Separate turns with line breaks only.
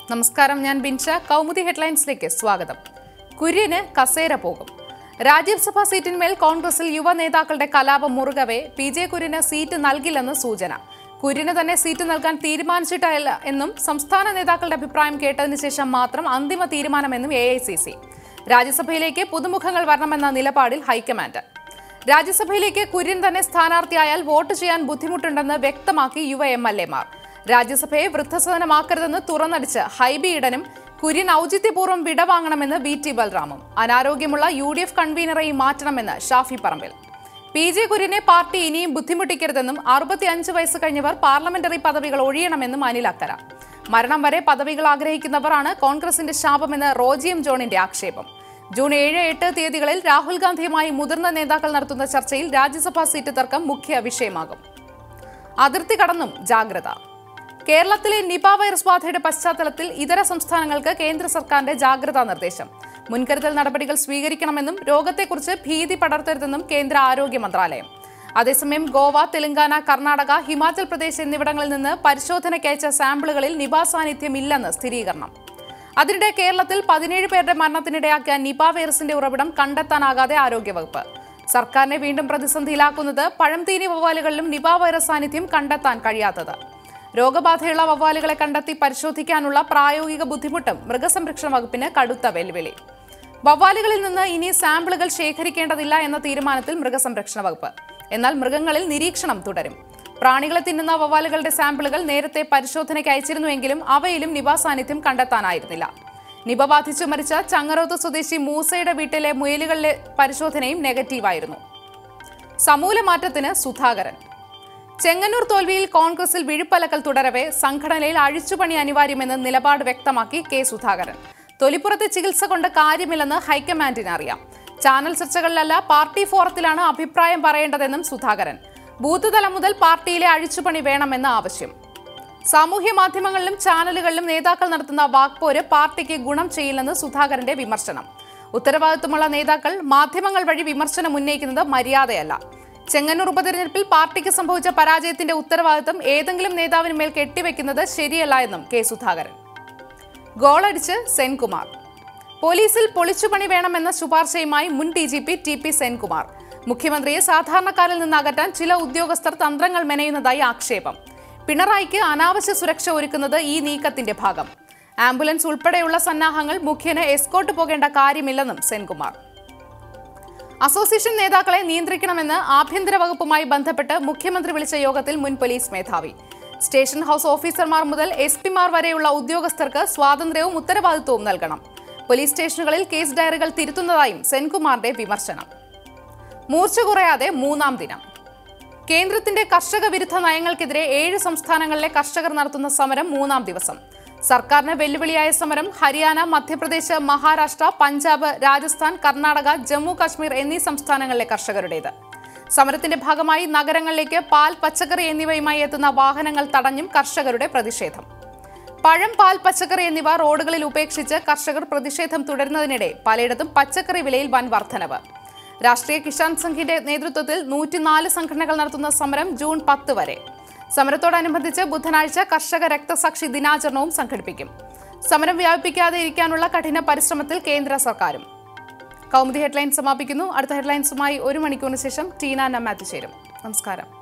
നമസ്കാരം ഞാൻ ബിൻഷ കൗമുദി ഹെഡ്ലൈൻസിലേക്ക് സ്വാഗതം കുര്യന് കസേര പോകും രാജ്യസഭാ സീറ്റിന്മേൽ കോൺഗ്രസിൽ യുവ നേതാക്കളുടെ കലാപം മുറുകവെ പി ജെ കുര്യന് സീറ്റ് നൽകില്ലെന്ന് സൂചന കുര്യന് തന്നെ സീറ്റ് നൽകാൻ തീരുമാനിച്ചിട്ടില്ല എന്നും സംസ്ഥാന നേതാക്കളുടെ അഭിപ്രായം കേട്ടതിന് ശേഷം മാത്രം അന്തിമ തീരുമാനമെന്നും എ ഐ സി സി രാജ്യസഭയിലേക്ക് പുതുമുഖങ്ങൾ വരണമെന്ന നിലപാടിൽ ഹൈക്കമാൻഡ് രാജ്യസഭയിലേക്ക് കുര്യൻ തന്നെ സ്ഥാനാർത്ഥിയായാൽ വോട്ട് ചെയ്യാൻ ബുദ്ധിമുട്ടുണ്ടെന്ന് വ്യക്തമാക്കി യുവ എം എൽ എമാർ രാജ്യസഭയെ വൃദ്ധസദനമാക്കരുതെന്ന് തുറന്നടിച്ച് ഹൈബി ഈഡനും കുര്യൻ ഔചിത്യപൂർവ്വം വിടവാങ്ങണമെന്ന് വി ടി ബൽറാമും അനാരോഗ്യമുള്ള യു ഡി എഫ് കൺവീനറെയും മാറ്റണമെന്ന് ഷാഫി പറമ്പിൽ പി ജെ കുര്യനെ പാർട്ടി ഇനിയും ബുദ്ധിമുട്ടിക്കരുതെന്നും അറുപത്തിയഞ്ച് വയസ്സ് കഴിഞ്ഞവർ പാർലമെന്ററി പദവികൾ ഒഴിയണമെന്നും അനിൽ അക്കര മരണം വരെ പദവികൾ ആഗ്രഹിക്കുന്നവരാണ് കോൺഗ്രസിന്റെ ശാപമെന്ന് റോജിയം ജോണിന്റെ ആക്ഷേപം ജൂൺ ഏഴ് എട്ട് തീയതികളിൽ രാഹുൽ ഗാന്ധിയുമായി മുതിർന്ന നേതാക്കൾ നടത്തുന്ന ചർച്ചയിൽ രാജ്യസഭാ സീറ്റ് തർക്കം മുഖ്യ വിഷയമാകും അതിർത്തി കടന്നും ജാഗ്രത കേരളത്തിലെ നിപ വൈറസ് ബാധയുടെ പശ്ചാത്തലത്തിൽ ഇതര സംസ്ഥാനങ്ങൾക്ക് കേന്ദ്ര സർക്കാരിന്റെ ജാഗ്രതാ നിർദ്ദേശം മുൻകരുതൽ നടപടികൾ സ്വീകരിക്കണമെന്നും രോഗത്തെക്കുറിച്ച് ഭീതി പടർത്തരുതെന്നും കേന്ദ്ര ആരോഗ്യ മന്ത്രാലയം അതേസമയം ഗോവ തെലങ്കാന കർണാടക ഹിമാചൽ പ്രദേശ് എന്നിവിടങ്ങളിൽ നിന്ന് പരിശോധനയ്ക്കയച്ച സാമ്പിളുകളിൽ നിപ സാന്നിധ്യം ഇല്ലെന്ന് സ്ഥിരീകരണം അതിനിടെ കേരളത്തിൽ പതിനേഴ് പേരുടെ മരണത്തിനിടയാക്കിയ നിപ വൈറസിന്റെ ഉറവിടം കണ്ടെത്താനാകാതെ ആരോഗ്യവകുപ്പ് സർക്കാരിനെ വീണ്ടും പ്രതിസന്ധിയിലാക്കുന്നത് പഴംതീനി വവ്വാലുകളിലും നിപ വൈറസ് സാന്നിധ്യം കണ്ടെത്താൻ കഴിയാത്തത് രോഗബാധയുള്ള വവ്വാലുകളെ കണ്ടെത്തി പരിശോധിക്കാനുള്ള പ്രായോഗിക ബുദ്ധിമുട്ടും മൃഗസംരക്ഷണ വകുപ്പിന് കടുത്ത വെല്ലുവിളി വവ്വാലുകളിൽ നിന്ന് ഇനി സാമ്പിളുകൾ ശേഖരിക്കേണ്ടതില്ല എന്ന തീരുമാനത്തിൽ മൃഗസംരക്ഷണ വകുപ്പ് എന്നാൽ മൃഗങ്ങളിൽ നിരീക്ഷണം തുടരും പ്രാണികളെ തിന്നുന്ന വവ്വാലുകളുടെ സാമ്പിളുകൾ നേരത്തെ പരിശോധനയ്ക്ക് അയച്ചിരുന്നുവെങ്കിലും അവയിലും നിപ സാന്നിധ്യം കണ്ടെത്താനായിരുന്നില്ല നിപ ബാധിച്ചു മരിച്ച ചങ്ങരോത്ത് സ്വദേശി മൂസയുടെ വീട്ടിലെ മുയലുകളിലെ പരിശോധനയും നെഗറ്റീവായിരുന്നു സമൂല മാറ്റത്തിന് സുധാകരൻ ചെങ്ങന്നൂർ തോൽവിയിൽ കോൺഗ്രസിൽ വിഴുപ്പലക്കൽ തുടരവെ സംഘടനയിൽ അഴിച്ചുപണി അനിവാര്യമെന്ന് നിലപാട് വ്യക്തമാക്കി കെ സുധാകരൻ തൊലിപ്പുറത്തെ ചികിത്സ കൊണ്ട് കാര്യമില്ലെന്ന് ഹൈക്കമാൻഡിന് അറിയാം ചാനൽ ചർച്ചകളിലല്ല പാർട്ടി ഫോറത്തിലാണ് അഭിപ്രായം പറയേണ്ടതെന്നും സുധാകരൻ ബൂത്ത് തലം മുതൽ പാർട്ടിയിലെ അഴിച്ചുപണി വേണമെന്ന് ആവശ്യം സാമൂഹ്യ മാധ്യമങ്ങളിലും ചാനലുകളിലും നേതാക്കൾ നടത്തുന്ന വാക്പോര് പാർട്ടിക്ക് ഗുണം ചെയ്യില്ലെന്ന് സുധാകരന്റെ വിമർശനം ഉത്തരവാദിത്വമുള്ള നേതാക്കൾ മാധ്യമങ്ങൾ വഴി വിമർശനം ഉന്നയിക്കുന്നത് മര്യാദയല്ല ചെങ്ങന്നൂർ ഉപതെരഞ്ഞെടുപ്പിൽ പാർട്ടിക്ക് സംഭവിച്ച പരാജയത്തിന്റെ ഉത്തരവാദിത്തം ഏതെങ്കിലും നേതാവിന് മേൽ കെട്ടിവെക്കുന്നത് ശരിയല്ല എന്നും കെ സുധാകരൻ ഗോളടിച്ച് സെൻകുമാർ പോലീസിൽ പൊളിച്ചുപണി വേണമെന്ന ശുപാർശയുമായി മുൻ D G P T P Senkumar മുഖ്യമന്ത്രിയെ സാധാരണക്കാരിൽ നിന്ന് അകറ്റാൻ ചില ഉദ്യോഗസ്ഥർ തന്ത്രങ്ങൾ മെനയുന്നതായി ആക്ഷേപം പിണറായിക്ക് അനാവശ്യ സുരക്ഷ ഒരുക്കുന്നത് ഈ നീക്കത്തിന്റെ ഭാഗം ആംബുലൻസ് ഉൾപ്പെടെയുള്ള സന്നാഹങ്ങൾ മുഖ്യന് എസ്കോട്ട് പോകേണ്ട കാര്യമില്ലെന്നും സെൻകുമാർ അസോസിയേഷൻ നേതാക്കളെ നിയന്ത്രിക്കണമെന്ന് ആഭ്യന്തര വകുപ്പുമായി ബന്ധപ്പെട്ട് മുഖ്യമന്ത്രി വിളിച്ച യോഗത്തിൽ മുൻ പോലീസ് മേധാവി സ്റ്റേഷൻ ഹൌസ് ഓഫീസർമാർ മുതൽ എസ് പിമാർ വരെയുള്ള ഉദ്യോഗസ്ഥർക്ക് സ്വാതന്ത്ര്യവും ഉത്തരവാദിത്വവും നൽകണം പോലീസ് സ്റ്റേഷനുകളിൽ കേസ് ഡയറികൾ തിരുത്തുന്നതായും സെൻകുമാറിന്റെ വിമർശനം മൂർച്ച കുറയാതെ മൂന്നാം ദിനം കേന്ദ്രത്തിന്റെ കർഷക വിരുദ്ധ നയങ്ങൾക്കെതിരെ ഏഴ് സംസ്ഥാനങ്ങളിലെ കർഷകർ നടത്തുന്ന സമരം മൂന്നാം ദിവസം സർക്കാരിന് വെല്ലുവിളിയായ സമരം ഹരിയാന മധ്യപ്രദേശ് മഹാരാഷ്ട്ര പഞ്ചാബ് രാജസ്ഥാൻ കർണാടക ജമ്മു കാശ്മീർ എന്നീ സംസ്ഥാനങ്ങളിലെ കർഷകരുടേത് സമരത്തിന്റെ ഭാഗമായി നഗരങ്ങളിലേക്ക് പാൽ പച്ചക്കറി എന്നിവയുമായി എത്തുന്ന വാഹനങ്ങൾ തടഞ്ഞും കർഷകരുടെ പ്രതിഷേധം പഴം പാൽ പച്ചക്കറി എന്നിവ റോഡുകളിൽ ഉപേക്ഷിച്ച് കർഷകർ പ്രതിഷേധം തുടരുന്നതിനിടെ പലയിടത്തും പച്ചക്കറി വിലയിൽ വൻ വർധനവ് രാഷ്ട്രീയ കിസാൻ സംഘിന്റെ നേതൃത്വത്തിൽ നൂറ്റിനാല് സംഘടനകൾ നടത്തുന്ന സമരം ജൂൺ പത്ത് വരെ സമരത്തോടനുബന്ധിച്ച് ബുധനാഴ്ച കർഷക രക്തസാക്ഷി ദിനാചരണവും സംഘടിപ്പിക്കും സമരം വ്യാപിപ്പിക്കാതെ ഇരിക്കാനുള്ള കഠിന പരിശ്രമത്തിൽ കേന്ദ്ര സർക്കാരും കൗമുദി ഹെഡ്ലൈൻസ് സമാപിക്കുന്നു അടുത്ത ഹെഡ്ലൈൻസുമായി ഒരു മണിക്കൂറിന് ശേഷം ടീന നമ്മ എത്തിച്ചേരും നമസ്കാരം